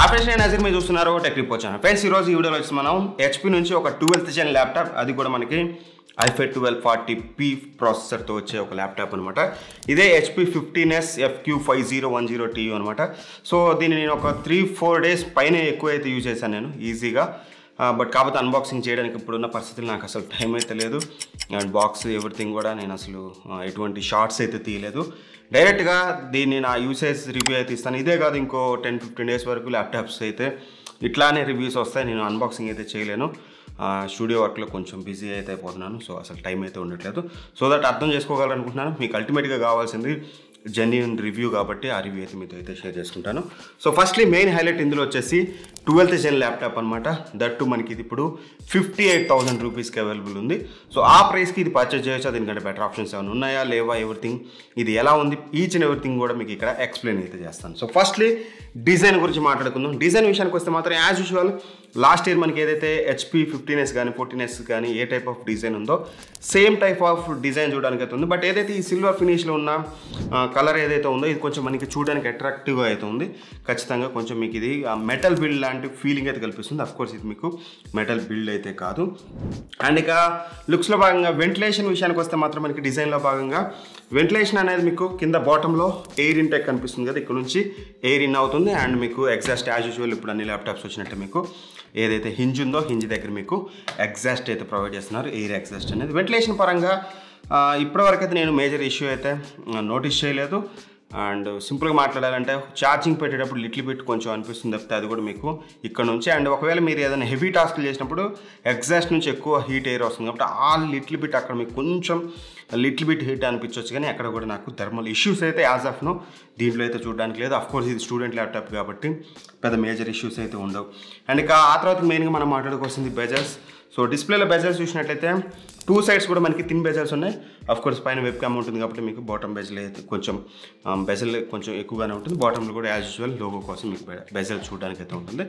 friends నేను నజీర్ మీరు చూస్తున్నారు టెక్ రిపోర్ట్ ఛానల్ ఫ్రెండ్స్ ఈరోజు ఈ వీడియోలో వచ్చి మనం హెచ్పి నుంచి ఒక ట్వెల్త్ జెన్ ల్యాప్టాప్ అది కూడా మనకి ఐఫై ట్వెల్వ్ ఫార్టీ పీ ప్రాసెసర్తో వచ్చే ఒక ల్యాప్టాప్ అనమాట ఇదే HP fifteen S FQ five zero one zero TU అనమాట సో దీన్ని నేను ఒక త్రీ ఫోర్ డేస్ పైన ఎక్కువ అయితే యూజ్ చేశాను నేను ఈజీగా బట్ కాకపోతే అన్బాక్సింగ్ చేయడానికి ఇప్పుడున్న పరిస్థితులు నాకు అసలు టైం అయితే లేదు అండ్ బాక్స్ ఎవ్రీథింగ్ కూడా నేను అసలు ఆ, ఎటువంటి షార్ట్స్ అయితే తీయలేదు డైరెక్ట్గా దీన్ని నా యూసేజ్ రివ్యూ అయితే ఇస్తాను ఇదే కాదు ఇంకో టెన్ ఫిఫ్టీన్ డేస్ వరకు ల్యాప్టాప్స్ అయితే ఇట్లానే రివ్యూస్ వస్తాయి నేను అన్బాక్సింగ్ అయితే చేయలేను స్టూడియో వర్క్లో కొంచెం బిజీ అయితే అయిపోతున్నాను సో అసలు టైం అయితే ఉండట్లేదు సో దట్ అర్థం చేసుకోగలరనుకుంటున్నాను మీకు అల్టిమేట్గా కావాల్సింది జెన్యున్ రివ్యూ కాబట్టి ఆ రివ్యూ అయితే మీతో అయితే షేర్ చేసుకుంటాను సో ఫస్ట్లీ మెయిన్ హైలైట్ ఇందులో వచ్చేసి ట్వెల్త్ జెన్ ల్యాప్టాప్ అనమాట దట్టు మనకి ఇది ఇప్పుడు ఫిఫ్టీ ఎయిట్ థౌసండ్ రూపీస్కి అవైలబుల్ ఉంది సో ఆ ప్రైస్కి ఇది పర్చేస్ చేయొచ్చా దీనికంటే బెటర్ ఆప్షన్స్ ఏమైనా ఉన్నాయా లేవా ఎవ్రీథింగ్ ఇది ఎలా ఉంది ఈచ్ అండ్ ఎవ్రీథింగ్ కూడా మీకు ఇక్కడ ఎక్స్ప్లెయిన్ అయితే చేస్తాను సో ఫస్ట్లీ డిజైన్ గురించి మాట్లాడుకుందాం డిజైన్ విషయానికి వస్తే మాత్రం యాజ్ యూజువల్ లాస్ట్ ఇయర్ మనకి ఏదైతే హెచ్పి ఫిఫ్టీన్ ఎస్ కానీ ఫోర్టీన్ ఎస్ కానీ ఏ టైప్ ఆఫ్ డిజైన్ ఉందో సేమ్ టైప్ ఆఫ్ డిజైన్ చూడడానికి అయితే ఉంది బట్ ఏదైతే ఈ సిల్వర్ ఫినిష్లో ఉన్న కలర్ ఏదైతే ఉందో ఇది కొంచెం మనకి చూడడానికి అట్రాక్టివ్గా అయితే ఉంది ఖచ్చితంగా కొంచెం మీకు ఇది మెటల్ బిల్డ్ లాంటి ఫీలింగ్ అయితే కల్పిస్తుంది అఫ్ కోర్స్ ఇది మీకు మెటల్ బిల్డ్ అయితే కాదు అండ్ ఇక లుక్స్లో భాగంగా వెంటిలేషన్ విషయానికి వస్తే మాత్రం మనకి డిజైన్లో భాగంగా వెంటిలేషన్ అనేది మీకు కింద బాటంలో ఎయిర్ ఇంటెక్ కనిపిస్తుంది కదా ఇక్కడ నుంచి ఎయిర్ ఇన్ అవుతుంది అండ్ మీకు ఎగ్జాస్ట్ యాజ్ యూజువల్ ఇప్పుడు అన్ని ల్యాప్టాప్స్ వచ్చినట్టు మీకు ఏదైతే హింజ్ ఉందో హింజ్ దగ్గర మీకు ఎగ్జాస్ట్ అయితే ప్రొవైడ్ చేస్తున్నారు ఎయిర్ ఎగ్జాస్ట్ అనేది వెంటిలేషన్ పరంగా ఆ, ఇప్పటివరకు అయితే నేను మేజర్ ఇష్యూ అయితే నోటీస్ చేయలేదు అండ్ సింపుల్గా మాట్లాడాలంటే ఛార్జింగ్ పెట్టేటప్పుడు లిటిల్ బిట్ కొంచెం అనిపిస్తుంది తప్పితే అది కూడా మీకు ఇక్కడ నుంచి అండ్ ఒకవేళ మీరు ఏదైనా హెవీ టాస్క్లు చేసినప్పుడు ఎగ్జాస్ట్ నుంచి ఎక్కువ హీట్ ఎయిర్ వస్తుంది కాబట్టి ఆ లిటిల్ బిట్ అక్కడ మీకు కొంచెం లిటిల్ బిట్ హీట్ అనిపించవచ్చు కానీ అక్కడ కూడా నాకు థర్మల్ ఇష్యూస్ అయితే యాజ్ ఆఫ్ నో దీంట్లో అయితే చూడడానికి లేదు అఫ్ కోర్స్ ఇది స్టూడెంట్ ల్యాప్టాప్ కాబట్టి పెద్ద మేజర్ ఇష్యూస్ అయితే ఉండవు అండ్ ఇక ఆ తర్వాత మెయిన్గా మనం మాట్లాడుకోవాల్సింది బెజర్స్ సో డిస్ప్లేలో బెజల్స్ చూసినట్లయితే టూ సైడ్స్ కూడా మనకి తిన్ బెజల్స్ ఉన్నాయి అఫ్ కోర్స్ పైన వెబ్ క్యామ్ ఉంటుంది కాబట్టి మీకు బాటమ్ బెజల్ అయితే కొంచెం బెజల్ కొంచెం ఎక్కువగానే ఉంటుంది బాటంలో కూడా యాజ్ యూజువల్ లోగో కోసం మీకు బెజల్ చూడడానికి అయితే ఉంటుంది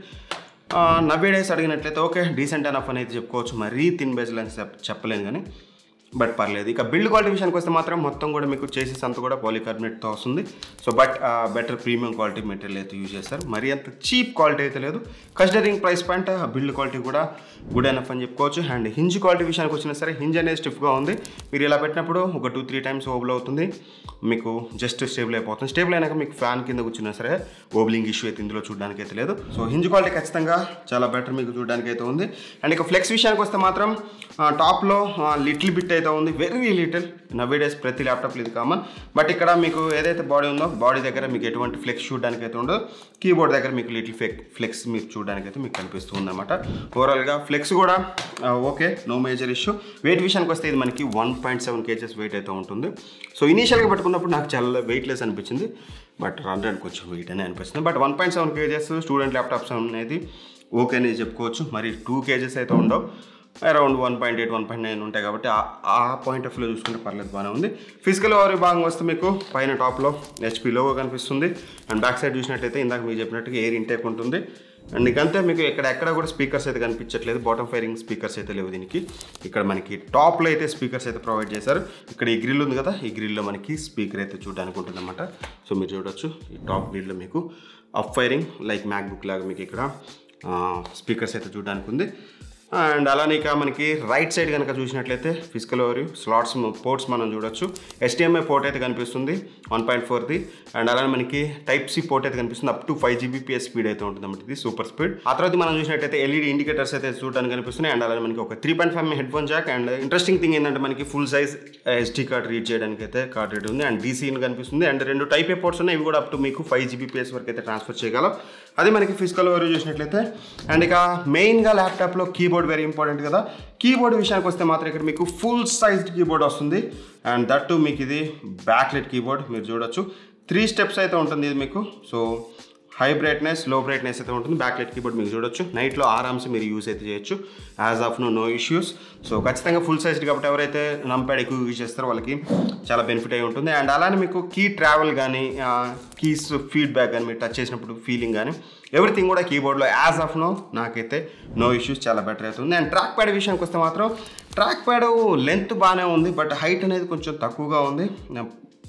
నవ్వే డేస్ అడిగినట్లయితే ఓకే డీసెంట్ అనఫ్ అని అయితే చెప్పుకోవచ్చు మరీ తిన్ బెజల్ అని చెప్ చెప్పలేను కానీ బట్ పర్లేదు ఇక బిల్డ్ క్వాలిటీ విషయానికి వస్తే మాత్రం మొత్తం కూడా మీకు చేసేసి అంతా కూడా పాలికార్బనేట్తో వస్తుంది so but better premium quality material అయితే యూజ్ చేస్తారు మరీ అంత చీప్ క్వాలిటీ అయితే లేదు considering price point build quality కూడా గుడ్ ఎనఫ్ అని చెప్పుకోవచ్చు అండ్ హింజ్ క్వాలిటీ విషయానికి వచ్చినా సరే హింజ్ అనేది స్టిఫ్గా ఉంది మీరు ఇలా పెట్టినప్పుడు ఒక టూ త్రీ టైమ్స్ ఓబుల్ అవుతుంది మీకు జస్ట్ స్టేబుల్ అయిపోతుంది స్టేబుల్ అయినాక మీకు ఫ్యాన్ కింద కూర్చున్నా సరే ఓబ్లింగ్ ఇష్యూ అయితే ఇందులో చూడడానికి అయితే లేదు సో హింజ్ క్వాలిటీ ఖచ్చితంగా చాలా బెటర్ మీకు చూడడానికి అయితే ఉంది అండ్ ఇక ఫ్లెక్స్ విషయానికి వస్తే మాత్రం టాప్లో లిటిల్ బిట్ అయితే ఉంది వెరీ లిటిల్ నవ్వే డేస్ ప్రతి ల్యాప్టాప్లో ఇది కామన్ బట్ ఇక్కడ మీకు ఏదైతే బాడీ ఉందో బాడీ దగ్గర మీకు ఎటువంటి ఫ్లెక్స్ చూడడానికి అయితే ఉండదు కీబోర్డ్ దగ్గర మీకు లిటిల్ ఫ్లెక్ ఫ్లెక్స్ మీకు చూడడానికి అయితే మీకు కనిపిస్తుంది అనమాట ఓవరాల్గా ఫ్లెక్స్ కూడా okay no major issue weight విషయానికి వస్తే ఇది మనకి one point seven kgs weight అయితే ఉంటుంది సో ఇనీషియల్గా పెట్టుకున్నప్పుడు నాకు చాలా వెయిట్లెస్ అనిపించింది బట్ హండ్రెడ్ కొంచెం వెయిట్ అని అనిపిస్తుంది but one point seven kgs student laptops అనేది ఓకే అని చెప్పుకోవచ్చు మరి టూ కేజెస్ అయితే ఉండవు around one point eight one point nine ఉంటాయి కాబట్టి ఆ- ఆ పాయింట్ ఆఫ్ వ్యూలో చూసుకుంటే పర్లేదు బాగానే ఉంది ఫిజికల్ ఓవర్ భాగం వస్తే మీకు పైన టాప్లో హెచ్పి లోగో కనిపిస్తుంది అండ్ బ్యాక్ సైడ్ చూసినట్టయితే ఇందాక మీకు చెప్పినట్టుగా ఎయిర్ ఇంటేక్ ఉంటుంది అండ్ ఇంకంతే మీకు ఇక్కడ ఎక్కడ కూడా స్పీకర్స్ అయితే కనిపించట్లేదు బాటమ్ ఫైరింగ్ స్పీకర్స్ అయితే లేవు దీనికి ఇక్కడ మనకి టాప్లో అయితే స్పీకర్స్ అయితే ప్రొవైడ్ చేశారు ఇక్కడ ఈ గ్రిల్ ఉంది కదా ఈ గ్రిల్లో మనకి స్పీకర్ అయితే చూడడానికి ఉంటుందన్నమాట సో మీరు చూడొచ్చు ఈ టాప్ గ్రిల్లో మీకు అప్ ఫైరింగ్ లైక్ మ్యాక్బుక్ లాగా మీకు ఇక్కడ స్పీకర్స్ అయితే చూడడానికి ఉంది అండ్ అలానే ఇక మనకి రైట్ సైడ్ కనుక చూసినట్లయితే ఫిజికల్ ఓవర్ స్లాట్స్ పోర్ట్స్ మనం చూడొచ్చు ఎస్టీఎంఐ పోర్ట్ అయితే కనిపిస్తుంది వన్ పాయింట్ ఫోర్ది అండ్ అలానే మనకి టైప్ సి పోర్ట్ అయితే కనిపిస్తుంది up to five Gbps speed అయితే ఉంటుంది అన్నమాట ఇది సూపర్ స్పీడ్ ఆ తర్వాత మనం చూసినట్టయితే ఎల్ఈడి ఇండికేటర్స్ అయితే చూడడానికి కనిపిస్తున్నాయి అండ్ అలానే మనకి ఒక three point five headphone jack and interesting thing ఏంటంటే మనకి full size SD card read చేయడానికి అయితే కార్డ్ రీడ్ ఉంది అండ్ డీసీ కనిపిస్తుంది అండ్ రెండు టైప్ ఏ పోర్ట్స్ ఉన్నాయి ఇవి కూడా అప్ టు మీకు ఫైవ్ జీబీపీఎస్ వరకు అయితే ట్రాన్స్ఫర్ చేయగలం అది మనకి ఫిజికల్ ఓవర్ చూసినట్లయితే అండ్ ఇక మెయిన్గా ల్యాప్టాప్లో కీబోర్డ్ వెరీ ఇంపార్టెంట్ కదా కీబోర్డ్ విషయానికి వస్తే మాత్రం ఇక్కడ మీకు ఫుల్ సైజ్డ్ కీబోర్డ్ వస్తుంది అండ్ దట్ మీకు ఇది బ్యాక్లెట్ కీబోర్డ్ మీరు చూడొచ్చు త్రీ స్టెప్స్ అయితే ఉంటుంది ఇది మీకు so high brightness low brightness అయితే ఉంటుంది బ్యాక్లెట్ కీబోర్డ్ మీకు చూడొచ్చు నైట్లో ఆరామ్స్ మీరు యూస్ అయితే చేయొచ్చు as of now no issues so ఖచ్చితంగా ఫుల్ సైజ్డ్ కాబట్టి ఎవరైతే నంప్యాడ్ ఎక్కువ యూజ్ చేస్తారో వాళ్ళకి చాలా బెనిఫిట్ అయి ఉంటుంది అండ్ అలానే మీకు కీ ట్రావెల్ కానీ కీస్ ఫీడ్బ్యాక్ కానీ మీరు టచ్ చేసినప్పుడు ఫీలింగ్ కానీ ఎవ్రీథింగ్ కూడా కీబోర్డ్లో యాజ్ ఆఫ్ నో నాకైతే నో ఇష్యూస్ చాలా బెటర్ అవుతుంది అండ్ ట్రాక్ ప్యాడ్ విషయానికి వస్తే మాత్రం ట్రాక్ ప్యాడ్ లెంత్ బాగానే ఉంది బట్ హైట్ అనేది కొంచెం తక్కువగా ఉంది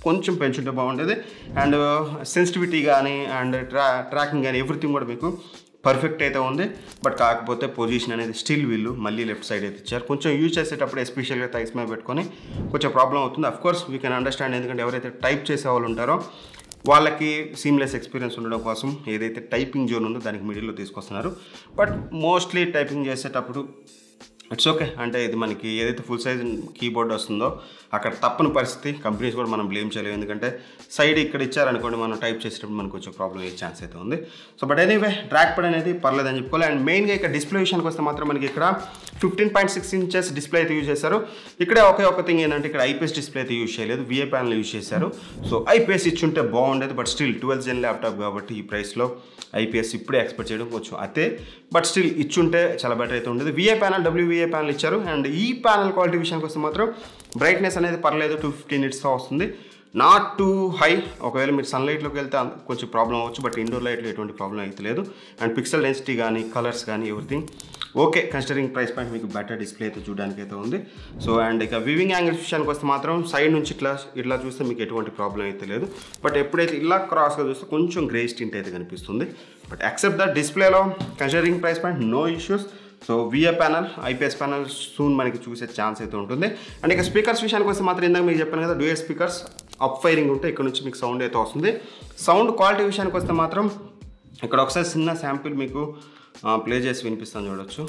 కొంచెం పెంచుంటే బాగుండేది అండ్ సెన్సిటివిటీ కానీ అండ్ ట్రా ట్రాకింగ్ కానీ ఎవ్రీథింగ్ కూడా మీకు పర్ఫెక్ట్ అయితే ఉంది బట్ కాకపోతే పొజిషన్ అనేది స్టిల్ వీళ్ళు మళ్ళీ లెఫ్ట్ సైడ్ అయితే ఇచ్చారు కొంచెం యూజ్ చేసేటప్పుడు ఎస్పెషల్గా థైస్ మీద పెట్టుకొని కొంచెం ప్రాబ్లం అవుతుంది of course we can understand ఎందుకంటే ఎవరైతే టైప్ చేసే వాళ్ళు ఉంటారో వాళ్ళకి సీమ్లెస్ ఎక్స్పీరియన్స్ ఉండడం కోసం ఏదైతే టైపింగ్ జోన్ ఉందో దానికి మిడిల్లో తీసుకొస్తున్నారు బట్ మోస్ట్లీ టైపింగ్ చేసేటప్పుడు ఇట్స్ ఓకే అంటే ఇది మనకి ఏదైతే ఫుల్ సైజ్ కీబోర్డ్ వస్తుందో అక్కడ తప్పని పరిస్థితి కంపెనీస్ కూడా మనం బ్లేమ్ చేయలేము ఎందుకంటే సైడ్ ఇక్కడ ఇచ్చారనుకోండి మనం టైప్ చేసేటప్పుడు మనకు కొంచెం ప్రాబ్లం అయ్యే ఛాన్స్ అయితే ఉంది సో బట్ ఎనీవే ట్రాక్ పడ్ అనేది పర్లేదని చెప్పుకోవాలి అండ్ మెయిన్గా ఇక్కడ డిస్ప్లే విషయానికి వస్తే మాత్రం మనకి ఇక్కడ fifteen point six inches display అయితే యూజ్ చేశారు ఇక్కడే ఒకే ఒక థింగ్ ఏంటంటే ఇక్కడ ఐపీఎస్ డిస్ప్లే అయితే యూజ్ చేయలేదు విఏ ప్యానల్ యూజ్ చేశారు సో ఐపీఎస్ ఇచ్చుంటే బాగుండేది but still twelve gen laptop కాబట్టి ఈ ప్రైస్లో ఐపీఎస్ ఇప్పుడే ఎక్స్పెక్ట్ చేయడం కొంచెం అతే బట్ స్టిల్ ఇచ్చుంటే చాలా బెటర్ అయితే ఉండేది విఏ ప్యానల్ డబ్ల్యూవిఏ ప్యానల్ ఇచ్చారు అండ్ ఈ ప్యానల్ క్వాలిటీ విషయానికి వస్తే మాత్రం బ్రైట్నెస్ అనేది పర్లేదు టూ ఫిఫ్టీన్ నిట్స్తో వస్తుంది నాట్ టూ హై ఒకవేళ మీరు సన్లైట్లోకి వెళ్తే అంత- కొంచెం ప్రాబ్లం అవ్వచ్చు బట్ ఇండోర్ లైట్లో ఎటువంటి ప్రాబ్లం అయితే లేదు అండ్ పిక్సెల్ డెన్సిటీ కానీ కలర్స్ కానీ everything okay considering price point మీకు బెటర్ డిస్ప్లే అయితే చూడడానికి అయితే ఉంది సో అండ్ ఇక వివింగ్ యాంగిల్స్ విషయానికి వస్తే మాత్రం సైడ్ నుంచి ఇట్లా ఇట్లా చూస్తే మీకు ఎటువంటి ప్రాబ్లం అయితే లేదు బట్ ఎప్పుడైతే ఇలా క్రాస్గా చూస్తే కొంచెం గ్రే స్టింట్ అయితే కనిపిస్తుంది బట్ యాక్సెప్ట్ ద డిస్ప్లేలో considering price point no issues so VA panel IPS panel soon మనకి చూసే ఛాన్స్ అయితే ఉంటుంది అండ్ ఇక స్పీకర్స్ విషయానికి వస్తే మాత్రం ఇందాక మీకు చెప్పాను కదా డ్యూయల్ స్పీకర్స్ అప్ ఫైరింగ్ ఉంటే ఇక్కడ నుంచి మీకు సౌండ్ అయితే వస్తుంది సౌండ్ క్వాలిటీ విషయానికి వస్తే మాత్రం ఇక్కడ ఒకసారి చిన్న శాంపిల్ మీకు ప్లే చేసి వినిపిస్తాను చూడొచ్చు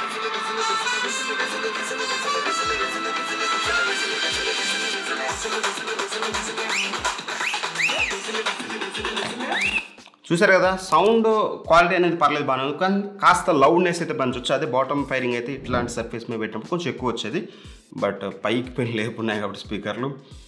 చూసారు కదా సౌండ్ క్వాలిటీ అనేది పర్లేదు బాగానే ఉంది కానీ కాస్త లౌడ్నెస్ అయితే పెంచవచ్చు అదే బాటమ్ ఫైరింగ్ అయితే ఇట్లాంటి సర్ఫేస్ మీద పెట్టినప్పుడు కొంచెం ఎక్కువ వచ్చేది బట్ పైకి పెన్ లేపున్నాయి కాబట్టి స్పీకర్లు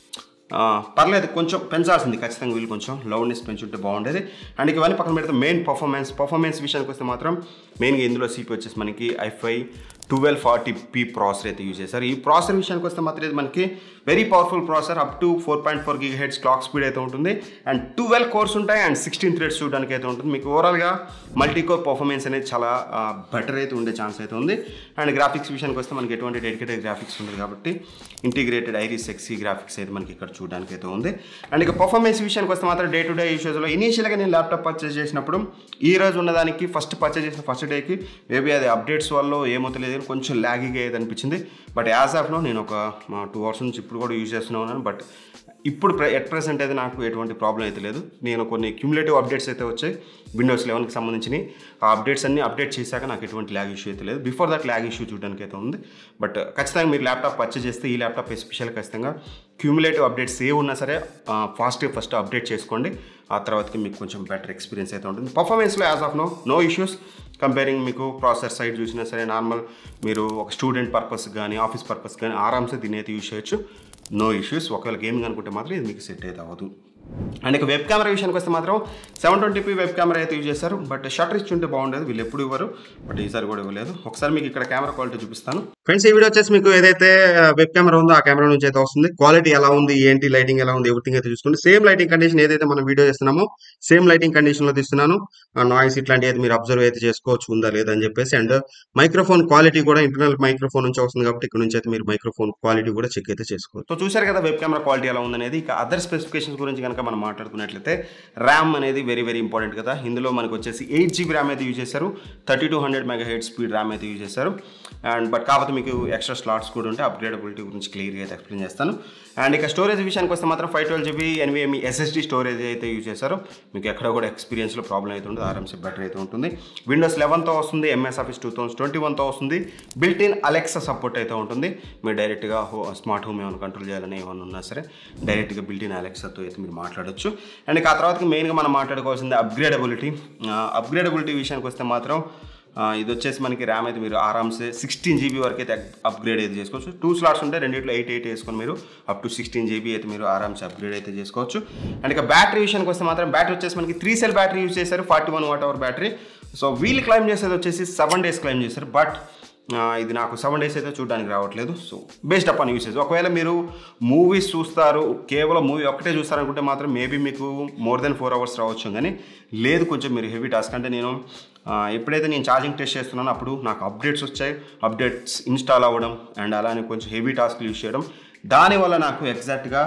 ఆ, పర్లేదు కొంచెం పెంచాల్సింది ఖచ్చితంగా వీళ్ళు కొంచెం లౌడ్నెస్ పెంచుంటే బాగుండేది అండ్ ఇక ఇవన్నీ పక్కన పెడితే మెయిన్ పర్ఫార్మెన్స్ పర్ఫార్మెన్స్ విషయానికి వస్తే మాత్రం మెయిన్గా ఇందులో సిపి వచ్చేసి మనకి I five twelve forty P processor అయితే యూజ్ చేశారు ఈ ప్రాసెసర్ విషయానికి వస్తే మాత్రం ఇది మనకి very powerful processor up to four point four gigahertz clock speed అయితే ఉంటుంది అండ్ ట్వెల్వ్ కోర్స్ ఉంటాయి అండ్ సిక్స్టీన్ థ్రెడ్స్ చూడడానికి అయితే ఉంటుంది మీకు ఓవరాల్గా మల్టీ కోర్ పర్ఫార్మెన్స్ అనేది చాలా బెటర్ అయితే ఉండే ఛాన్స్ అయితే ఉంది అండ్ గ్రాఫిక్స్ విషయానికి వస్తే మనకి ఎటువంటి డెడికేటెడ్ గ్రాఫిక్స్ ఉంది కాబట్టి ఇంటిగ్రేటెడ్ ఐరిస్ ఎక్సీ గ్రాఫిక్స్ అయితే మనకి ఇక్కడ చూడడానికి అయితే ఉంది అండ్ ఇక పర్ఫార్మెన్స్ విషయానికి వస్తే మాత్రం డే టు డే ఇష్యూస్లో ఇనీషియల్గా నేను ల్యాప్టాప్ పర్చేస్ చేసినప్పుడు ఈ రోజు ఉన్నదానికి ఫస్ట్ పర్చేస్ చేసిన ఫస్ట్ డేకి మేబీ అది అప్డేట్స్ వల్ల ఏమో తెలియదు కానీ కొంచెం ల్యాగీగా అయితే అనిపించింది బట్ యాజ్ ఆఫ్లో నేను ఒక టూ అవర్స్ నుంచి ఇప్పుడు కూడా యూజ్ చేస్తూనే ఉన్నాను బట్ ఇప్పుడు ప్ర ఎట్ ప్రెసెంట్ అయితే నాకు ఎటువంటి ప్రాబ్లం అయితే లేదు నేను కొన్ని క్యూములేటివ్ అప్డేట్స్ అయితే వచ్చాయి విండోస్ లెవెన్కి సంబంధించి ఆ అప్డేట్స్ అన్ని అప్డేట్ చేశాక నాకు ఎటువంటి ల్యాగ్ ఇష్యూ అయితే లేదు బిఫోర్ దట్ ల్యాగ్ ఇష్యూ చూడడానికి అయితే ఉంది బట్ ఖచ్చితంగా మీరు ల్యాప్టాప్ పర్చేస్ చేస్తే ఈ ల్యాప్టాప్ ఎస్పెషల్ ఖచ్చితంగా క్యూములేటివ్ అప్డేట్స్ ఏ ఉన్నా సరే ఫాస్ట్గా ఫస్ట్ అప్డేట్ చేసుకోండి ఆ తర్వాతకి మీకు కొంచెం బెటర్ ఎక్స్పీరియన్స్ అయితే ఉంటుంది పర్ఫార్మెన్స్లో as of now no issues comparing మీకు ప్రాసెసర్ సైడ్ చూసినా సరే నార్మల్ మీరు ఒక స్టూడెంట్ పర్పస్ కానీ ఆఫీస్ పర్పస్ కానీ ఆరామ్సే దీని అయితే యూజ్ చేయొచ్చు నో ఇష్యూస్ ఒకవేళ గేమింగ్ అనుకుంటే మాత్రం ఇది మీకు సెట్ అయితే అవ్వదు అండ్ ఇక వెబ్ కెమెరా విషయానికి వస్తే మాత్రం సెవెన్ ట్వంటీపీ వెబ్ కెమెరా అయితే యూజ్ చేస్తారు బట్ షటర్ ఇచ్చుంటే బాగుండేది వీళ్ళు ఎప్పుడు ఇవ్వరు బట్ ఈసారి కూడా ఇవ్వలేదు ఒకసారి మీకు ఇక్కడ కెమెరా క్వాలిటీ చూపిస్తాను ఫ్రెండ్స్ ఈ వీడియో వచ్చేసి మీకు ఏదైతే వెబ్ కెమెరా ఉందో ఆ కెమెరా నుంచి అయితే వస్తుంది క్వాలిటీ ఎలా ఉంది ఏంటి లైటింగ్ ఎలా ఉంది ఎవ్రీథింగ్ అయితే చూసుకోండి సేమ్ లైటింగ్ కండిషన్ ఏదైతే మనం వీడియో చేస్తున్నామో సేమ్ లైటింగ్ కండిషన్ లో తీస్తున్నాను నాయిస్ ఇట్లాంటి అయితే మీరు అబ్జర్వ్ అయితే చేసుకోవచ్చు ఉందా లేదా అని చెప్పేసి అండ్ మైక్రోఫోన్ క్వాలిటీ కూడా ఇంటర్నల్ మైక్రోఫోన్ నుంచి వస్తుంది కాబట్టి ఇక్కడ నుంచి అయితే మీరు మైక్రోఫోన్ క్వాలిటీ కూడా చెక్ అయితే చేసుకోవచ్చు సో చూశారు కదా వెబ్ కెమెరా క్వాలిటీ ఎలా ఉందనేది ఇక అదర్ స్పెసిఫికేషన్స్ గురించి కనుక మనం మాట్లాడుకున్నట్లయితే ర్యామ్ అనేది వెరీ వెరీ ఇంపార్టెంట్ కదా ఇందులో మనకు వచ్చేసి ఎయిట్ జీబీ ర్యామ్ అయితే యూజ్ చేశారు thirty two hundred megahertz speed RAM అయితే యూజ్ చేశారు అండ్ బట్ కాకపోతే మీకు ఎక్స్ట్రా స్లాట్స్ కూడా ఉంటే అప్గ్రేడబిలిటీ గురించి క్లియర్గా అయితే ఎక్స్ప్లెయిన్ చేస్తాను అండ్ ఇక స్టోరేజ్ విషయానికి వస్తే మాత్రం five twelve GB NVMe SSD storage అయితే యూజ్ చేశారు మీకు ఎక్కడ కూడా ఎక్స్పీరియన్స్లో ప్రాబ్లం అయితే ఉంటుంది ఆరామ్సే బెటర్ అయితే ఉంటుంది విండోస్ లెవెన్తో వస్తుంది MS Office two thousand twenty వన్తో వస్తుంది బిల్ట్ ఇన్ అలెక్సా సపోర్ట్ అయితే ఉంటుంది మీరు డైరెక్ట్గా హో స్మార్ట్ హోమ్ ఏమైనా కంట్రోల్ చేయాలని ఏమైనా ఉన్నా సరే డైరెక్ట్గా బిల్ట్ ఇన్ అలెక్సాతో అయితే మీరు మాట్లాడొచ్చు అండ్ ఇక ఆ తర్వాత మెయిన్గా మనం మాట్లాడుకోవాల్సింది అప్గ్రేడబిలిటీ అప్గ్రేడబిలిటీ విషయానికి వస్తే మాత్రం ఆ, ఇది వచ్చేసి మనకి ర్యామ్ అయితే మీరు ఆరామ్సే సిక్స్టీన్ జీబీ వరకు అయితే అప్గ్రేడ్ అయితే చేసుకోవచ్చు టూ స్లాట్స్ ఉంటే రెండిట్లో ఎయిట్ ఎయిట్ వేసుకొని మీరు అప్ టు సిక్స్టీన్ జీబీ అయితే మీరు ఆరామ్సే అప్గ్రేడ్ అయితే చేసుకోవచ్చు అండ్ ఇక బ్యాటరీ విషయానికి వస్తే మాత్రం బ్యాటరీ వచ్చేసి మనకి త్రీ సెల్ బ్యాటరీ యూజ్ చేశారు forty one watt hour battery so వీళ్ళు క్లైమ్ చేసేది వచ్చేసి సెవెన్ డేస్ క్లైమ్ చేశారు బట్ ఆ, ఇది నాకు సెవెన్ డేస్ అయితే చూడడానికి రావట్లేదు so based upon usage ఒకవేళ మీరు మూవీస్ చూస్తారు కేవలం మూవీ ఒక్కటే చూస్తారనుకుంటే మాత్రం మేబీ మీకు మోర్ దెన్ ఫోర్ అవర్స్ రావచ్చు కానీ లేదు కొంచెం మీరు హెవీ టాస్క్ అంటే నేను ఆ, ఎప్పుడైతే నేను ఛార్జింగ్ టెస్ట్ చేస్తున్నానో అప్పుడు నాకు అప్డేట్స్ వచ్చాయి అప్డేట్స్ ఇన్స్టాల్ అవ్వడం అండ్ అలానే కొంచెం హెవీ టాస్క్లు యూస్ చేయడం దానివల్ల నాకు ఎగ్జాక్ట్గా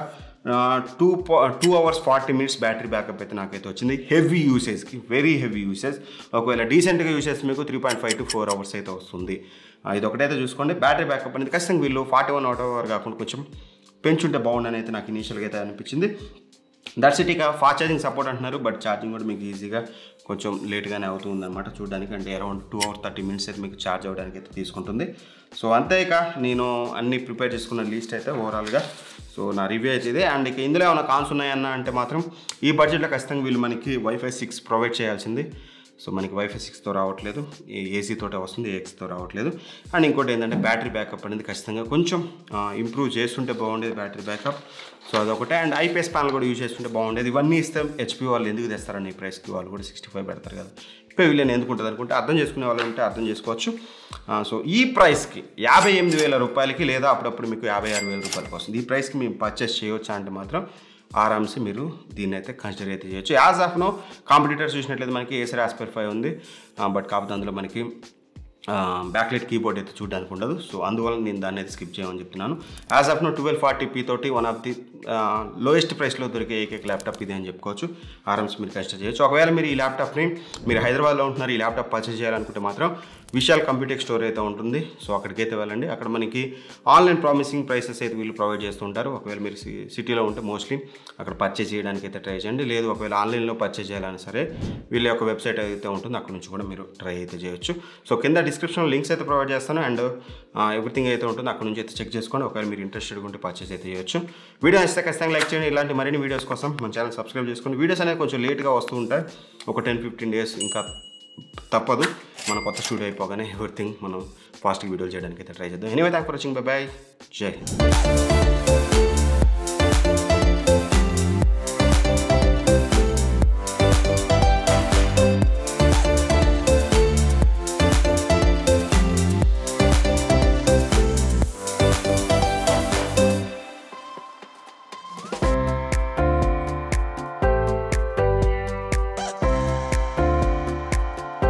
two two hours forty minutes battery backup అయితే నాకైతే వచ్చింది హెవీ యూసేజ్కి వెరీ హెవీ యూసేజ్ ఒకవేళ డీసెంట్గా యూస్ చేస్తే మీకు three point five to four hours అయితే వస్తుంది ఆ, ఇది ఒకటైతే చూసుకోండి బ్యాటరీ బ్యాకప్ అనేది ఖచ్చితంగా వీళ్ళు ఫార్టీ వన్ అవుట్ అవర్ కాకుండా కొంచెం పెంచుంటే బాగుండని అయితే నాకు ఇనీషియల్గా అయితే అనిపించింది దట్స్ ఇట్ ఇక ఫాస్ట్ ఛార్జింగ్ సపోర్ట్ అంటున్నారు బట్ ఛార్జింగ్ కూడా మీకు ఈజీగా కొంచెం లేట్గానే అవుతుంది అనమాట చూడడానికి అంటే around two hour thirty minutes అయితే మీకు ఛార్జ్ అవ్వడానికి అయితే తీసుకుంటుంది సో అంతే ఇక నేను అన్ని ప్రిపేర్ చేసుకున్న లిస్ట్ అయితే ఓవరాల్గా సో నా రివ్యూ అయితే ఇదే అండ్ ఇక ఇందులో ఏమైనా కాన్స్ ఉన్నాయన్న అంటే మాత్రం ఈ బడ్జెట్లో ఖచ్చితంగా వీళ్ళు మనకి వైఫై సిక్స్ ప్రొవైడ్ చేయాల్సింది సో మనకి వైఫై సిక్స్తో రావట్లేదు ఏసీతోటే వస్తుంది ఏఎక్స్తో రావట్లేదు అండ్ ఇంకోటి ఏంటంటే బ్యాటరీ బ్యాకప్ అనేది ఖచ్చితంగా కొంచెం ఇంప్రూవ్ చేస్తుంటే బాగుండేది బ్యాటరీ బ్యాకప్ సో అదొకటే అండ్ ఐపీఎస్ ప్యానల్ కూడా యూజ్ చేస్తుంటే బాగుండేది ఇవన్నీ ఇస్తే హెచ్పి వాళ్ళు ఎందుకు తెస్తారని ఈ ప్రైస్కి వాళ్ళు కూడా సిక్స్టీ ఫైవ్ పెడతారు కదా ఇప్పుడు వీళ్ళని ఎందుకు ఉంటుంది అనుకుంటే అర్థం చేసుకునే వాళ్ళు ఉంటే అర్థం చేసుకోవచ్చు ఆ, సో ఈ ప్రైస్కి యాభై ఎనిమిది వేల రూపాయలకి లేదా అప్పుడప్పుడు మీకు యాభై ఆరు వేల రూపాయలకి వస్తుంది ఈ ప్రైస్కి మేము పర్చేస్ చేయవచ్చా అంటే మాత్రం ఆరామ్సే మీరు దీన్ని అయితే కన్సిడర్ అయితే చేయొచ్చు యాజ్ ఆఫ్ నో కాంపిటీటర్స్ చూసినట్లయితే మనకి ఏసర్ ఆస్పర్ ఫైవ్ ఉంది బట్ కాకపోతే అందులో మనకి బ్యాక్లెట్ కీబోర్డ్ అయితే చూడడానికి ఉండదు సో అందువల్ల నేను దాన్ని అయితే స్కిప్ చేయమని చెప్తున్నాను as of now twelve forty p తోటి వన్ ఆఫ్ ది లోయెస్ట్ ప్రైస్లో దొరికే ఏకైక ల్యాప్టాప్ ఇది అని చెప్పుకోవచ్చు ఆరామ్స్ మీరు కన్సిడర్ చేయొచ్చు ఒకవేళ మీరు ఈ ల్యాప్టాప్ని మీరు హైదరాబాద్లో ఉంటున్నారు ఈ ల్యాప్టాప్ పర్చేస్ చేయాలనుకుంటే మాత్రం విశాల్ కంప్యూటర్ స్టోర్ అయితే ఉంటుంది సో అక్కడికి అయితే వెళ్ళండి అక్కడ మనకి ఆన్లైన్ ప్రామిసింగ్ ప్రైసెస్ అయితే వీళ్ళు ప్రొవైడ్ చేస్తుంటారు ఒకవేళ మీరు సి- సిటీలో ఉంటే మోస్ట్లీ అక్కడ పర్చేస్ చేయడానికి అయితే ట్రై చేయండి లేదు ఒకవేళ ఆన్లైన్లో పర్చేస్ చేయాలన్నా సరే వీళ్ళ యొక్క వెబ్సైట్ అయితే ఉంటుంది అక్కడ నుంచి కూడా మీరు ట్రై అయితే చేయొచ్చు సో కింద డిస్క్రిప్షన్లో లింక్స్ అయితే ప్రొవైడ్ చేస్తాను అండ్ ఎవ్రీథింగ్ అయితే ఉంటుంది అక్కడ నుంచి అయితే చెక్ చేసుకోండి ఒకవేళ మీరు ఇంట్రెస్టెడ్ ఉంటే పర్చేస్ అయితే చేయొచ్చు వీడియో నచ్చితే ఖచ్చితంగా లైక్ చేయండి ఇలాంటి మరిన్ని వీడియోస్ కోసం మన ఛానల్ సబ్స్క్రైబ్ చేసుకోండి వీడియోస్ అనేది కొంచెం లేట్గా వస్తూ ఉంటాయి ఒక టెన్ ఫిఫ్టీన్ డేస్ ఇంకా తప్పదు మన కొత్త స్టూడియో అయిపోగానే ఎవ్రీథింగ్ మనం ఫాస్ట్గా వీడియోలు చేయడానికి అయితే ట్రై చేద్దాం anyway thank for watching bye bye జై హింద్